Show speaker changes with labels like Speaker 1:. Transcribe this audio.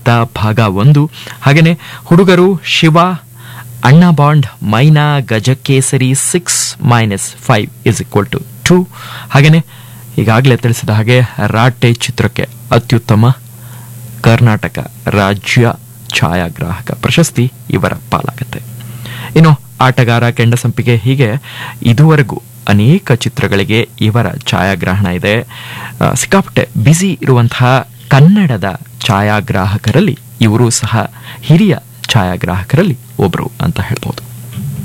Speaker 1: ಚಿತ್ತ ಭಾಗ ಒಂದು ಹಾಗೆಯೇ ಹುಡುಗರು Shiva Anna Bond Maina Gajakesari six minus five is equal to two ಹಾಗೆಯೇ ಈಗಾಗಲೇ ತಿಳಿಸಿದ ಹಾಗೆ ರಾಟೆ ಚಿತ್ರಕ್ಕೆ ಅತ್ಯುತ್ತಮ ಕರ್ನಾಟಕ ರಾಜ್ಯ ಛಾಯಾಗ್ರಾಹಕ ಪ್ರಶಸ್ತಿ ಇವರ ಪಾಲಾಗತ್ತೆ ಇನ್ನು ಆಟಗಾರ ಕೆಂಡಸಂಪಿಗೆ ಹೀಗೆ ಇದುವರೆಗೂ ಅನೇಕ ಚಿತ್ರಗಳಿಗೆ ಇವರ ಛಾಯಾಗ್ರಹಣ ಇದೆ ಆ, ಸಿಕ್ಕಾಪಟ್ಟೆ ಬ್ಯುಸಿ ಇರುವಂತಹ ಕನ್ನಡದ ಛಾಯಾಗ್ರಾಹಕರಲ್ಲಿ ಇವರು ಸಹ ಹಿರಿಯ ಛಾಯಾಗ್ರಾಹಕರಲ್ಲಿ ಒಬ್ಬರು ಅಂತ ಹೇಳ್ಬೋದು